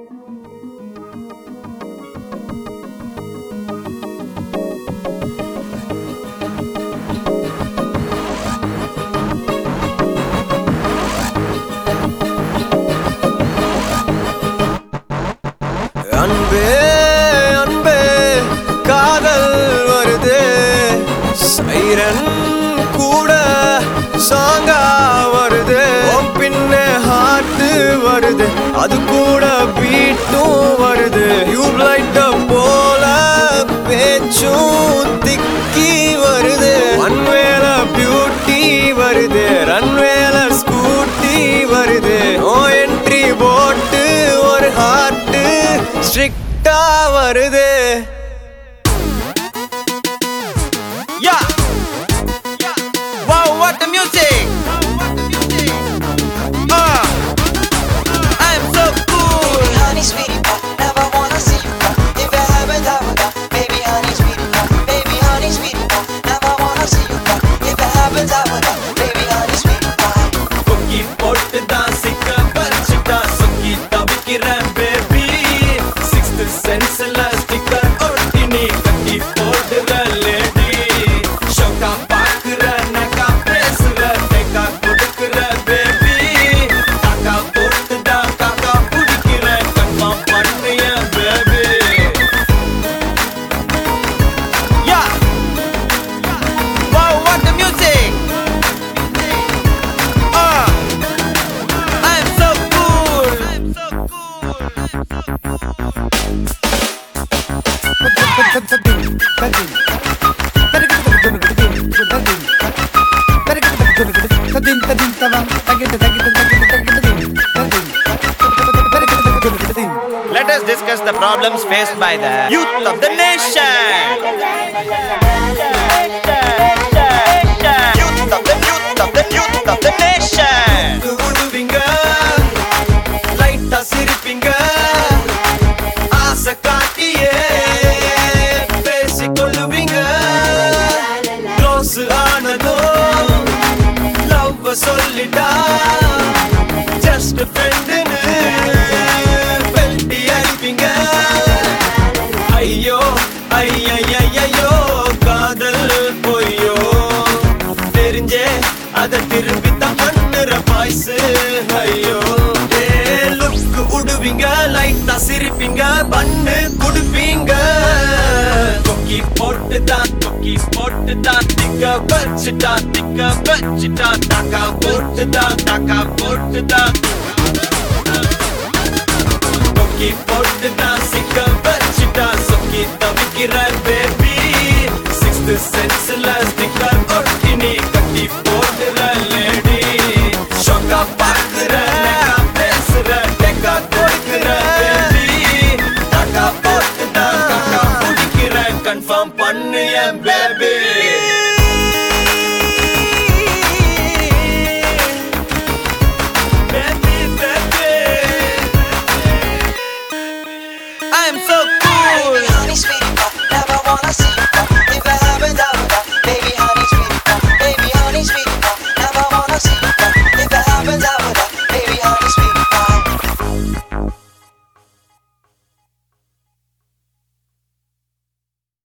அன்பே அன்பே காதல் வருது சைரன் கூட சாங்கா வருது உன் பின்ன ஹார்ட் வருது அது கூட பீட்டும் வருது டியூப்லைட் போல பேச்சும் திக்கி வருது ஒன்வேல பியூட்டி வருது ரன்வேல ஸ்கூட்டி வருது ஓ என்ட்ரி போட்டு ஒரு ஹார்ட் ஸ்ட்ரிக்டா வருது Yeah. Wow, what the music? Ah, I'm so cool. honey, sweetie pie, never wanna see you cry. If you haven't, I will die. Baby, honey, sweetie pie, baby, honey, sweetie pie, never wanna see you cry. If it happens, I will die. Baby, honey, sweetie pie. கொக்கி போட்டு தான் சிக்க வச்சுட்டா சொக்கி தவிக்கிறேன் baby sixth சென்ஸ்ல sticker ஒட்டி நீ கட்டி போடுற லேடி ஷோக்கா பாக்குற நக்கா பேசுற டேக்கா கொடுக்குற பேபி காக்கா போட்டு தான் காக்கா பிடிக்கிற கன்ஃபார்ம் பண்ணிய baby Yeah! Wow, what the music! Ah! I'm so cool! I'm so cool! Let us discuss the problems faced by the youth of the nation. Youth of the youth of the youth of the nation. விடுவீங்க லைட்டா சிரிப்பீங்க ஆசை காட்டியே பேசிக்கொள்ளுவீங்க close ஆனதோ love சொல்லிட்டா just ஃப்ரெண்டுன்னு வெல்டி அடிப்பீங்க ஐயோ ஐயையோ காதல் பொய்யோ தெரிஞ்சே அத திருப்பி தான் பண்ணுற பாய்ஸ் ஐயோ லுக் உடுவீங்க லைட்டா சிரிப்பீங்க பண்ணு குடுப்பீங்க கொக்கி போட்டு தான் கொக்கி போட்டு தான் திக்க வச்சுட்டா திக்க வச்சுட்டா தாக்கா போட்டு தான் தாக்கா போட்டு தான் கொக்கி போட்டு தான்